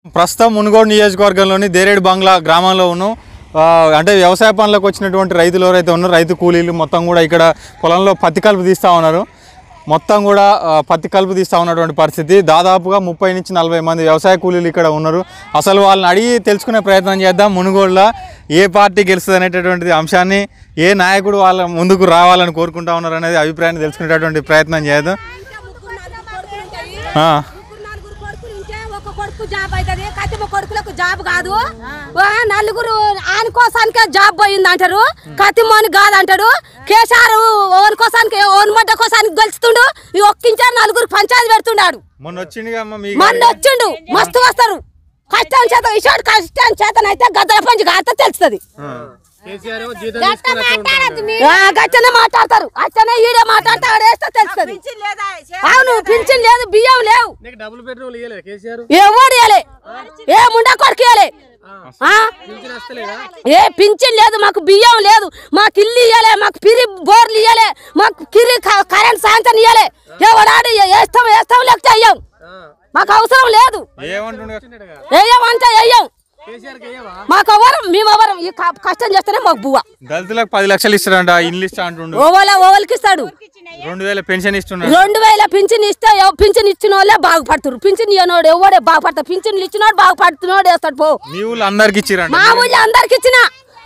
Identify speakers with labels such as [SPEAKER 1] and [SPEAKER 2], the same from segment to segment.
[SPEAKER 1] ప్రస్తుతం మునుగోడు నియోజకవర్గంలోని దేరేడు బంగ్లా గ్రామంలో ఉన్నాం ఆ, అంటే వ్యవసాయ పనులకు వచ్చినటువంటి రైతులు ఎవరైతే ఉన్నారో రైతు కూలీలు మొత్తం కూడా ఇక్కడ పొలంలో పత్తి కలుపు తీస్తూ ఉన్నారు మొత్తం కూడా ఆ, పత్తి కలుపు తీస్తూ ఉన్నటువంటి పరిస్థితి దాదాపుగా ముప్పై నుంచి నలభై మంది వ్యవసాయ కూలీలు ఇక్కడ ఉన్నారు అసలు వాళ్ళని అడిగి తెలుసుకునే ప్రయత్నం చేద్దాం మునుగోడులో ఏ పార్టీ గెలుస్తుంది అనేటటువంటి అంశాన్ని ఏ నాయకుడు వాళ్ళ ముందుకు రావాలని కోరుకుంటా ఉన్నారు అనేది అభిప్రాయాన్ని తెలుసుకునేటటువంటి ప్రయత్నం చేద్దాం
[SPEAKER 2] ముగ్గురు నలుగురు కొడుకులు ఉంటాయి.
[SPEAKER 1] ఆ.
[SPEAKER 2] ముగ్గురు నలుగురు కొడుకులు ఉంటే ఒక కొడుకు జాబ్ అవుతుంది కత్తిమ కొడుకులకు జాబ్ కాదు ఆ, నలుగురు ఆని కోసానికే జాబ్ పోయింది అంటారు కత్తిమోని కాదు అంటాడు కేసీఆర్ ఓన్ కోసానికి ఓన్ మొడ్డ కోసానికి గెలుస్తుండు ఈ ఒక్కించారు నలుగురు పంచాయతీ పెడుతున్నాడు
[SPEAKER 1] మొన్న వచ్చిందిగా అమ్మ మీ
[SPEAKER 2] మొన్న వచ్చిండు మస్తు వస్తారు కష్టం చేత ఇషోడు కష్టం చేతనైతే గద్దల పంచి కాస్త తెలుస్తుంది
[SPEAKER 3] కేసీఆర్ ఏమో జీతం తీసుకుని అట్లా ఉంటాడు.
[SPEAKER 2] గచ్చనే మాట్లాడతారు అచ్చనే ఈడే మాట్లాడితే ఆడేస్తే తెలుస్తుంది అవును పింఛన్ లేదు బియ్యం లేవు
[SPEAKER 3] నీకు డబుల్ బెడ్రూమ్ ఇయ్యలేదు కేసీఆర్
[SPEAKER 2] ఎవడు ఇవ్వలే ఏ ముండా కొడుకు ఇవ్వలే ఆ?
[SPEAKER 3] పింఛన్ వస్తలేదా
[SPEAKER 2] ఏ పింఛన్ లేదు మాకు బియ్యం లేదు మాకు ఇల్లు ఇవ్వలే మాకు పిరి బోర్లు ఇవ్వలే మాకు కిరి క- కరెంట్ సాయంత్రం ఇవ్వలే ఎవడాడు వేస్తాం వేస్తాం లేకపోతే అయ్యాం
[SPEAKER 3] ఆ.
[SPEAKER 2] మాకు అవసరం లేదు
[SPEAKER 1] ఏమంటుండే
[SPEAKER 3] వచ్చిండగా.
[SPEAKER 2] వేయమంటే అయ్యాం
[SPEAKER 3] కేసీఆర్ కి అయ్యవా
[SPEAKER 2] మాకు ఎవరం మేము ఎవరం ఈ క- కష్టం చేస్తేనే మాకు బువ్వ
[SPEAKER 1] దళితులకు పది లక్షలు ఇస్తాడంట ఇల్లు ఇస్తా అంటుండు
[SPEAKER 2] ఓవల ఓవలకి ఇస్తాడు
[SPEAKER 1] రెండు వేల పెన్షన్ ఇస్తున్నాడు
[SPEAKER 2] రెండు వేల పింఛన్ ఇస్తే ఎవ- పింఛన్ ఇచ్చిన వాళ్ళే బాగుపడతారు పింఛన్ ఇవ్వనోడు ఎవడే బాగుపడతాడు పింఛన్ ఇచ్చినోడు బాగుపడుతున్నాడు వేస్తాడు పో
[SPEAKER 1] మీ ఊళ్ళో అందరికి ఇచ్చిరంట
[SPEAKER 2] మా ఊళ్ళో అందరికి ఇచ్చిన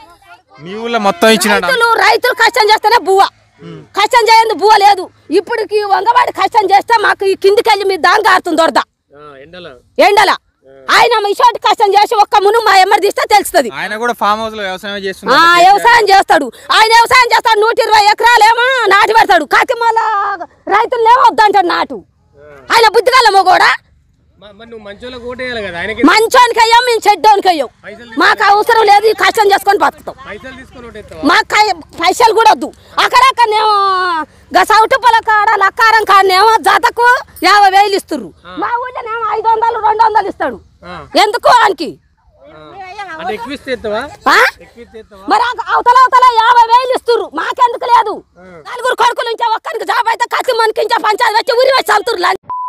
[SPEAKER 1] మీ ఊళ్ళో మొత్తం ఇచ్చినాడు
[SPEAKER 2] రైతులు రైతులు కష్టం చేస్తేనే బువ్వ కష్టం చేయండి బువ్వ లేదు ఇప్పటికి వంగవాడి కష్టం చేస్తే మాకు ఈ కిందికి వెళ్ళి మీ దాని కారుతుంది దొరద
[SPEAKER 3] ఆ, ఎండలో
[SPEAKER 2] ఎండల ఆయన ఇషోటి కష్టం చేసి ఒక్క మును మా ఎమ్మడి తీస్తే తెలుస్తుంది
[SPEAKER 1] ఆయన కూడా ఫామ్ హౌస్ లో వ్యవసాయం
[SPEAKER 2] ఆ
[SPEAKER 1] చేస్తున్నాడు
[SPEAKER 2] వ్యవసాయం చేస్తాడు ఆయన వ్యవసాయం చేస్తాడు నూట ఇరవై ఎకరాలేమో నాటి పెడతాడు కతిమల రైతులనేమో వద్దంటాడు నాటు ఆయన బుద్ధిగల కూడా
[SPEAKER 3] మ- మరి నువ్వు మంచోళ్ళకి ఓటేయాలి కదా ఆయనకి
[SPEAKER 2] మంచోనికి అయ్యాం మేము చెడ్డోనికి అయ్యాం
[SPEAKER 3] పైసలు
[SPEAKER 2] మాకు అవసరం లేదు ఈ కష్టం చేసుకొని బతుకుతాం
[SPEAKER 3] పైసలు తీసుకొని ఓటేస్తావా
[SPEAKER 2] మాకు కై- పైసలు కూడా వద్దు అక్కడక్కడనేమో గసౌటుపల కాడ లక్కారం కాడనేమో జతకు యాభై వేలు ఇస్తుర్రు మా ఊళ్ళోనేమో ఐదు వందలు రెండు వందలు ఇస్తాడు
[SPEAKER 3] ఆ.
[SPEAKER 2] ఎందుకు ఆయనకి
[SPEAKER 3] ఆ. అంటే ఎక్కువ ఇస్తే ఎత్తావా
[SPEAKER 2] ఆ?
[SPEAKER 3] ఎక్కువ ఇస్తే ఎత్తావా
[SPEAKER 2] మరి ఆ అవతల అవతల యాభై వేలు ఇస్తుర్రు మాకెందుకు లేదు నలుగురు కొడుకులు ఇంకే ఒక్కరికి జాబ్ అయితే కత్తి మనకి ఇంకే పంచాయతీ వచ్చి ఊరి వచ్చి చంతురు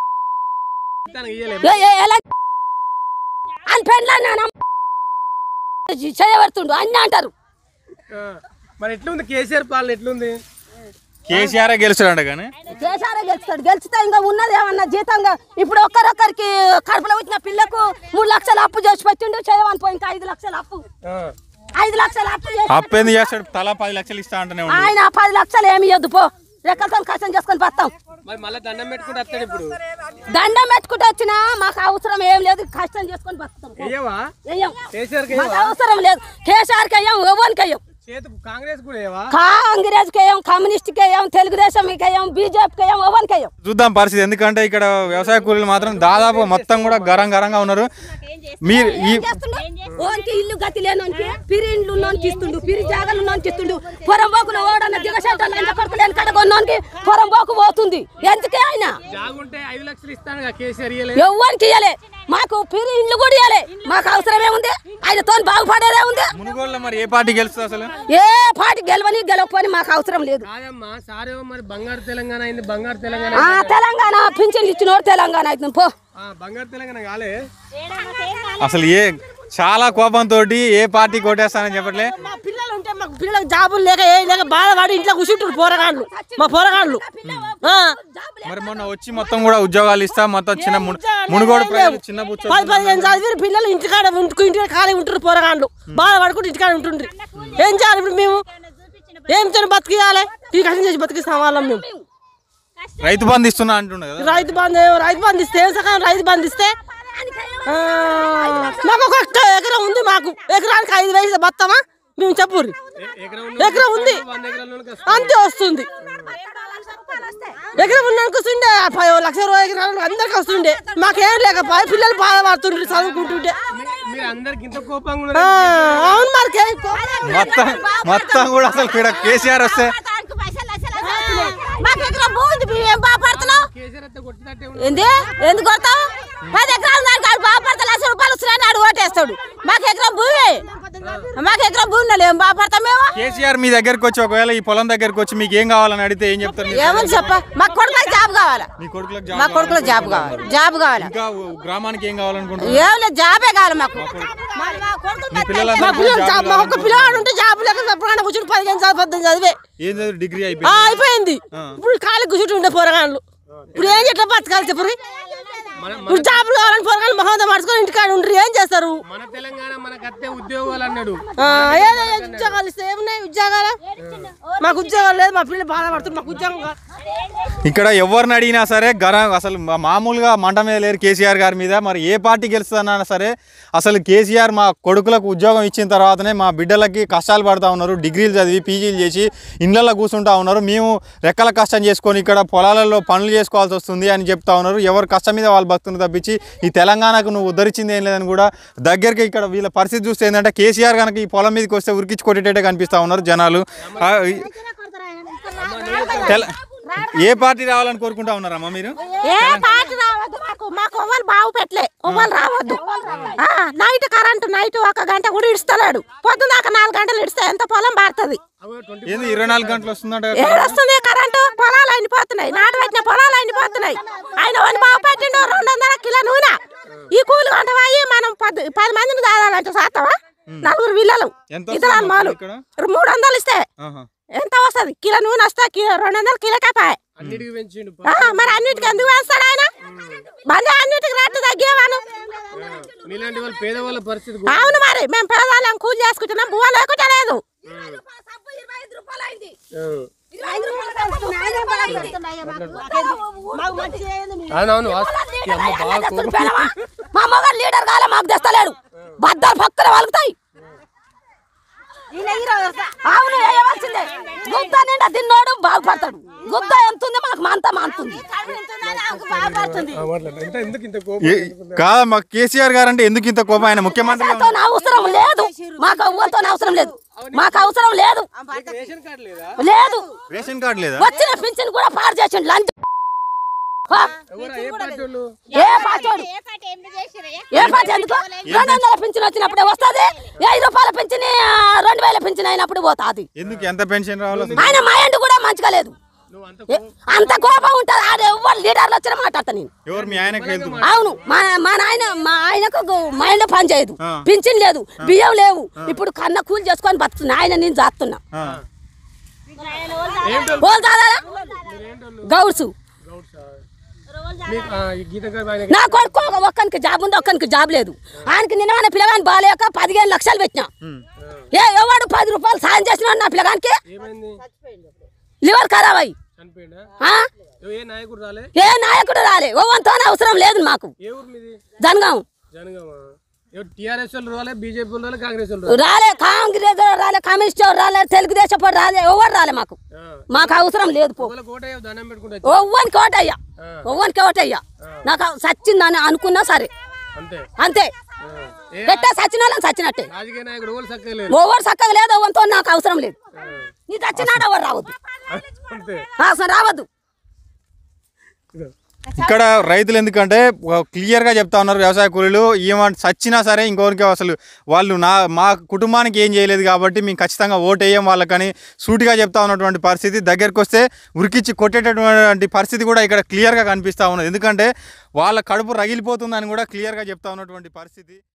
[SPEAKER 3] ఇస్తానికి ఇయ్యలే
[SPEAKER 2] ఎలా అని పెండ్లా నాన్న చేయబడుతుండు అన్నీ అంటారు
[SPEAKER 3] ఆ. మరి ఎట్లుంది కేసీఆర్ పాలన ఎట్లుంది
[SPEAKER 1] కేసీఆర్ గెలుస్తాడంట కానీ
[SPEAKER 2] కేసారే గెలుస్తాడు గెలిచితే ఇంకా ఉన్నది ఏమన్నా జీతంగా ఇప్పుడు ఒక్కరొక్కరికి కడుపులో వచ్చిన పిల్లకు మూడు లక్షలు అప్పు చేసి పెట్టిండు చేయమని పోయి ఇంకా ఐదు లక్షలు అప్పు
[SPEAKER 3] ఆ.
[SPEAKER 2] ఐదు లక్షలు అప్పు చేసి
[SPEAKER 1] అప్పు ఎందుకు చేస్తాడు తలా పది లక్షలు ఇస్తా అంటనే ఉండు
[SPEAKER 2] ఆయన పది లక్షలు ఏమి ఇవ్వద్దు పో రెక్కలతో కష్టం చేసుకొని పోతాం
[SPEAKER 3] మరి మళ్ళీ దండం పెట్టుకుంటే వస్తాడు ఇప్పుడు
[SPEAKER 2] దండం పెట్టుకుంటూ వచ్చినా మాకు అవసరం ఏం లేదు కష్టం చేసుకొని బతుకుతాం పో.
[SPEAKER 3] అయ్యవా
[SPEAKER 2] వెయ్యం.
[SPEAKER 3] కేసీఆర్కి
[SPEAKER 2] మాకు అవసరం లేదు కేసీఆర్కి అయ్యాం ఎవరికి అయ్యాం
[SPEAKER 3] చేతు కాంగ్రెస్ కూడా అయ్యవా
[SPEAKER 2] కాంగ్రెస్కి అయ్యాం కమ్యూనిస్ట్కి అయ్యాం తెలుగుదేశంకి అయ్యాం బీజేపీకి అయ్యాం ఎవరికి అయ్యాం
[SPEAKER 1] చూద్దాం పరిస్థితి ఎందుకంటే ఇక్కడ వ్యవసాయ కూలీలు మాత్రం దాదాపు మొత్తం కూడా గరం గరంగా ఉన్నారు మీరు ఈ
[SPEAKER 2] ఓనికి ఇల్లు గతి లేనోనికి పిరి ఇండ్లు ఉన్నోనికి ఇస్తుండు పిరి జాగలు ఉన్నోనికి ఇస్తుండు పొరంబోకులు ఓడన్న దిగసేట లంచ కొడుకు లేని కడ కొన్నోనికి పొరంబోకు పోతుంది ఎందుకే ఆయన
[SPEAKER 3] జాగుంటే ఐదు లక్షలు ఇస్తాను కదా కేసీఆర్ ఇయ్యలే
[SPEAKER 2] ఎవ్వరికి ఇయ్యలే మాకు పిరి ఇండ్లు కూడా ఇయ్యలే మాకు అవసరం ఏముంది ఆయనతో బాగుపడేదే ఉంది
[SPEAKER 1] మునుగోడులో మరి ఏ పార్టీ గెలుస్తుంది అసలు
[SPEAKER 2] ఏ పాటి గెలవని గెలవకపోని మాకు అవసరం లేదు
[SPEAKER 3] కాదమ్మా సారేమో మరి బంగారు తెలంగాణ అయింది బంగారు తెలంగాణ
[SPEAKER 2] ఆ తెలంగాణ పింఛన్లు ఇచ్చినోడు తెలంగాణ అవుతుంది పో
[SPEAKER 3] ఆ, బంగారు తెలంగాణ కాలే
[SPEAKER 1] అసలు ఏ చాలా కోపంతో ఏ పార్టీ కొట్టేస్తానని చెప్పట్లే
[SPEAKER 4] మా పిల్లలు ఉంటే మాకు పిల్లలకు జాబులు లేక ఏ లేక బాధపడి ఇంట్లో కూర్చుంటారు పోరగాళ్ళు మా పోరగాళ్ళు ఆ.
[SPEAKER 1] మరి మొన్న వచ్చి మొత్తం కూడా ఉద్యోగాలు ఇస్తా మొత్తం చిన్న మును- మునుగోడు ప్రజలు చిన్న బుచ్చ
[SPEAKER 4] పది పదిహేను చదివిన పిల్లలు ఇంటికాడ ఉంటుకు ఇంటికాడ ఖాళీ ఉంటారు పోరగాళ్ళు బాధపడుకుంటూ ఇంటికాడ ఉంటుండ్రి ఏం చేయాలి ఇప్పుడు మేము ఏం తిని బతికియాలి ఈ కష్టం చేసి బతికిస్తాం వాళ్ళం మేము
[SPEAKER 1] రైతు బంధు ఇస్తున్నా అంటుండే కదా
[SPEAKER 4] రైతు బంధు రైతు బంధు ఇస్తే ఏం సగం రైతు బంధు ఇస్తే ఆ, మాకు ఒక ఒక్క ఎకరం ఉంది మాకు ఎకరానికి ఐదు వేసి బతామా మేము చెప్పు
[SPEAKER 3] ఎకరం
[SPEAKER 4] ఎకరం ఉంది
[SPEAKER 3] వంద ఎకరాల
[SPEAKER 4] అంతే వస్తుంది ఎకరం ఉన్నానికి వస్తుండే ప- లక్ష ఇరవై ఎకరాలు అందరికి వస్తుండే మాకేం లేకపోయి పిల్లలు బాధపడుతుండ్రు చదువుకుంటుంటే
[SPEAKER 3] మీరు అందరికి ఇంత కోపంగా
[SPEAKER 4] ఆ,
[SPEAKER 3] ఉన్నారు
[SPEAKER 4] అవును మరికే
[SPEAKER 1] మొత్తం మొత్తం కూడా అసలు ఇక్కడ కేసీఆర్ వస్తే
[SPEAKER 2] మాకు ఎకరం భూమి ఉంది మేము ఏం బాగుపడుతున్నాం
[SPEAKER 3] కేసీఆర్ అయితే కొట్టినట్టే ఉంది.
[SPEAKER 2] ఏంది ఎందుకు కొడతావు పది ఎకరాలు దానికి ఆడు బాగుపడతా లక్ష రూపాయలు వస్తున్నాయని ఆడు ఓటేస్తాడు మాకు ఎకరం భూమి మాకు ఎకరం భూమి ఉండాలి ఏం బాగుపడతాం మేము
[SPEAKER 1] కేసీఆర్ మీ దగ్గరికి వచ్చి ఒకవేళ ఈ పొలం దగ్గరికి వచ్చి మీకు ఏం కావాలని అడిగితే ఏం చెప్తారు మీరు?
[SPEAKER 2] ఏమని చెప్ప మాకు కొడుకు జాబ్
[SPEAKER 5] జాబ్ కావాలా
[SPEAKER 1] నీ కొడుకులకు
[SPEAKER 5] మా
[SPEAKER 1] జాబ్
[SPEAKER 5] కొడుకులో జాబ్ కావాలి జాబ్ కావాలి
[SPEAKER 1] ఇంకా గ్రామానికి ఏం కావాలనుకుంటున్నావు
[SPEAKER 5] ఏం లేదు జాబే కావాలి మాకు
[SPEAKER 1] నీ పిల్లలందరూ
[SPEAKER 4] మా పిల్లలు
[SPEAKER 1] జాబ్
[SPEAKER 4] జాబ్ మా ఒక్క పిల్లవాడు ఉంటే జాబ్ లేక చెప్పకుండా కూర్చుని పదిహేను చదువు పద్దెనిమిది చదివే
[SPEAKER 1] ఏం చదివి డిగ్రీ
[SPEAKER 4] ఆ,
[SPEAKER 1] అయిపోయింది
[SPEAKER 4] అయిపోయింది ఇప్పుడు ఖాళీ కూర్చుంటూ ఉండే పోరగాళ్ళు ఇప్పుడు ఏం చెట్లా బతకాలి చెప్పరు ఇప్పుడు జాబులు కావాలని పోరగాళ్ళు మొహంతో మార్చుకొని ఇంటికాడ ఉండరు ఏం చేస్తారు
[SPEAKER 3] మన తెలంగాణ మనకు అత్తే ఉద్యోగాలు అన్నాడు
[SPEAKER 4] ఆ, ఏదో ఏదో ఉద్యోగాలు ఇస్తే ఏమున్నాయి ఉద్యోగాలు మాకు ఉద్యోగాలు లేదు మా పిల్లలు బాధపడుతుంది మాకు ఉద్యోగం కావాలి.
[SPEAKER 1] ఇక్కడ ఎవరిని అడిగినా సరే గర అసలు మా- మామూలుగా మంట మీద లేరు కేసీఆర్ గారి మీద మరి ఏ పార్టీ గెలుస్తుందన్నా సరే అసలు కేసీఆర్ మా కొడుకులకు ఉద్యోగం ఇచ్చిన తర్వాతనే మా బిడ్డలకి కష్టాలు పడతా ఉన్నారు డిగ్రీలు చదివి పీజీలు చేసి ఇళ్ళల్లో కూర్చుంటా ఉన్నారు మేము రెక్కల కష్టం చేసుకొని ఇక్కడ పొలాలలో పనులు చేసుకోవాల్సి వస్తుంది అని చెప్తా ఉన్నారు ఎవరు కష్టం మీద వాళ్ళు భక్తులు తప్పించి ఈ తెలంగాణకు నువ్వు ఉద్ధరించింది ఏం లేదని కూడా దగ్గరికి ఇక్కడ వీళ్ళ పరిస్థితి చూస్తే ఏంటంటే కేసీఆర్ కనుక ఈ పొలం మీదకి వస్తే ఉరికించి కొట్టేటట్టే కనిపిస్తా ఉన్నారు జనాలు ఆ, ఈ- తెల ఏ పార్టీ రావాలని కోరుకుంటా ఉన్నారమ్మా మీరు
[SPEAKER 5] ఏ పార్టీ రావద్దు మాకు మాకు ఎవ్వరు బాగు పెట్టలే ఎవ్వరు రావద్దు ఆ, నైట్ కరెంటు నైట్ ఒక గంట కూడా ఇడుస్తలేడు పొద్దుదాకా నాలుగు గంటలు ఇడిస్తే ఎంత పొలం పారుతుంది
[SPEAKER 1] ఏంది ఇరవై నాలుగు గంటలు వస్తుందంట
[SPEAKER 5] ఏడొస్తుంది కరెంటు పొలాలు ఎండిపోతున్నాయి నాటు పెట్టిన పొలాలు ఎండిపోతున్నాయి ఆయన వన్ బాగు పెట్టిండు రెండు వందల కిలో నూనె ఈ కూలి గంట పోయి మనం పది పది మందిని దాదాలంటే సాస్తావా నలుగురు పిల్లలు
[SPEAKER 1] ఎంత
[SPEAKER 5] ఇతర
[SPEAKER 1] వస్తుంది
[SPEAKER 5] మాలు
[SPEAKER 1] ఇక్కడ?
[SPEAKER 5] మూడు వందలు ఇస్తే
[SPEAKER 1] ఆహా.
[SPEAKER 5] ఎంత వస్తుంది కిలో నూనె వస్తే కిలో రెండు వందలు కిలో కాపాయ
[SPEAKER 3] అన్నిటికీ పెంచిండు
[SPEAKER 5] ఆ, మరి అన్నిటికి ఎందుకు వేస్తాడు ఆయన బండి అన్నిటికి రేట్లు తగ్గేవాను
[SPEAKER 3] మీలాంటి వాళ్ళు పేదవాళ్ళ పరిస్థితి
[SPEAKER 5] అవును మరి మేము పేదవాళ్ళం కూలి చేసుకుంటున్నాం బువ్వ లేకుండా లేదు
[SPEAKER 2] సబ్బు ఇరవై ఐదు రూపాయలు అయింది
[SPEAKER 3] ఆ.
[SPEAKER 2] ఇరవై ఐదు రూపాయలు సబ్బు ఐదు రూపాయలు అయింది.
[SPEAKER 3] అవునవును వాస్తవం. ఈ అమ్మ బాగా కోపం.
[SPEAKER 2] మా మగ లీడర్ కాలే మాకు తెస్తలేడు బద్దలు పక్కన వాళ్ళుతాయి అవును వేయవలసిందే గుద్ద నిండా తిన్నోడు బాగుపడతాడు గుద్ద ఎంత ఉంది మాకు మంత మంతుంది
[SPEAKER 3] ఆ, మాట్లాడు. ఎంత ఎందుకు ఇంత కోపం
[SPEAKER 1] ఏ- కాదమ్మా కేసీఆర్ గారు అంటే ఎందుకు ఇంత కోపం ఆయన ముఖ్యమంత్రి
[SPEAKER 2] మాతో అవసరం లేదు మాకు అవ్వతో అవసరం లేదు మాకు అవసరం లేదు
[SPEAKER 3] రేషన్ కార్డు లేదా
[SPEAKER 2] లేదు
[SPEAKER 1] రేషన్ కార్డు లేదా
[SPEAKER 2] వచ్చిన పింఛన్ కూడా పాడు చేసిండు లంచ్ ఆ,
[SPEAKER 3] ఎవరా ఏ పార్టీ వాళ్ళు
[SPEAKER 2] ఏ పాచోడు ఏ పార్టీ ఎందుకు రెండు వందల పింఛన్ వచ్చినప్పుడే వస్తుంది ఐదు రూపాయల పింఛన్ రెండు వేల పింఛన్ అయినప్పుడు పోతాది
[SPEAKER 1] ఎందుకు ఎంత పెన్షన్ రావాలి
[SPEAKER 2] ఆయన మా ఎండు కూడా మంచిగా లేదు
[SPEAKER 3] నువ్వు అంత
[SPEAKER 2] ఏ, అంత కోపం ఉంటుంది ఆడ ఎవ్వరు లీడర్లు వచ్చిన మాట్లాడతా నేను
[SPEAKER 1] ఎవరు మీ ఆయనకు వెళ్తు
[SPEAKER 2] అవును మా మా నాయన మా ఆయనకు గు- మా ఇంట్లో పని చేయదు
[SPEAKER 1] ఆ.
[SPEAKER 2] పింఛన్ లేదు బియ్యం లేవు ఇప్పుడు కన్న కూలి చేసుకొని బతుకుతున్నా ఆయన నేను చేస్తున్నా
[SPEAKER 3] ఏంటో
[SPEAKER 2] ఓ దాదా గౌడ్సు
[SPEAKER 3] మీకు ఆ, ఈ గీత గారు ఆయన
[SPEAKER 2] నా కొడుకు ఒక- ఒక్కనికి జాబ్ ఉంది ఒక్కనికి జాబ్ లేదు ఆయనకి నిన్న మన పిల్లగాని బాగాలేక పదిహేను లక్షలు పెట్టినా ఏ ఎవడు పది రూపాయలు సాయం చేసిన నా పిల్లగానికి
[SPEAKER 3] ఏమైంది
[SPEAKER 2] లివర్ ఖరాబ్ అయ్యి
[SPEAKER 3] చనిపోయిందా
[SPEAKER 2] ఆ?
[SPEAKER 3] ఏ నాయకుడు రాలే
[SPEAKER 2] ఏ నాయకుడు రాలే ఓవంతో అవసరం లేదు మాకు
[SPEAKER 3] ఏ ఊరు మీది
[SPEAKER 2] జనగాం
[SPEAKER 3] జనగామా టీఆర్ఎస్ వాళ్ళు రాలే బీజేపీ వాళ్ళు రాలే కాంగ్రెస్ వాళ్ళు రాలే
[SPEAKER 2] రాలే కాంగ్రెస్ రాలే కమ్యూనిస్ట్ రాలే తెలుగుదేశం వాడు రాలే ఎవరు రాలే మాకు
[SPEAKER 3] ఆ.
[SPEAKER 2] మాకు అవసరం లేదు పో
[SPEAKER 3] ఒకళ్ళ కోట దండం పెట్టుకుంటే
[SPEAKER 2] ఒవ్వనికి ఓటయ్యా ఒవ్వనికి ఓటయ్యా నాకు సచ్చిందని అనుకున్నా సరే
[SPEAKER 3] అంతే
[SPEAKER 2] అంతే
[SPEAKER 3] ఆ. ఏ
[SPEAKER 2] పెట్టా సచిన వాళ్ళని సచ్చినట్టే
[SPEAKER 3] రాజకీయ నాయకుడు ఎవరు చక్కలేదు
[SPEAKER 2] ఓవర్ చక్కగా లేదు ఓవంతో నాకు అవసరం లేదు నీ చచ్చినాడు ఎవరు రావద్దు
[SPEAKER 3] అంతే
[SPEAKER 2] అసలు రావద్దు
[SPEAKER 1] ఇక్కడ రైతులు ఎందుకంటే క్లియర్ గా చెప్తా ఉన్నారు వ్యవసాయ కూలీలు ఏమంటే చచ్చినా సరే ఇంకొకరికి అసలు వాళ్ళు నా మా కుటుంబానికి ఏం చేయలేదు కాబట్టి మేము ఖచ్చితంగా ఓటు వేయం వాళ్ళకని సూటిగా చెప్తా ఉన్నటువంటి పరిస్థితి దగ్గరికి వస్తే ఉరికిచ్చి కొట్టేటటువంటి పరిస్థితి కూడా ఇక్కడ క్లియర్గా కనిపిస్తూ ఉన్నది ఎందుకంటే వాళ్ళ కడుపు రగిలిపోతుందని కూడా క్లియర్గా చెప్తా ఉన్నటువంటి పరిస్థితి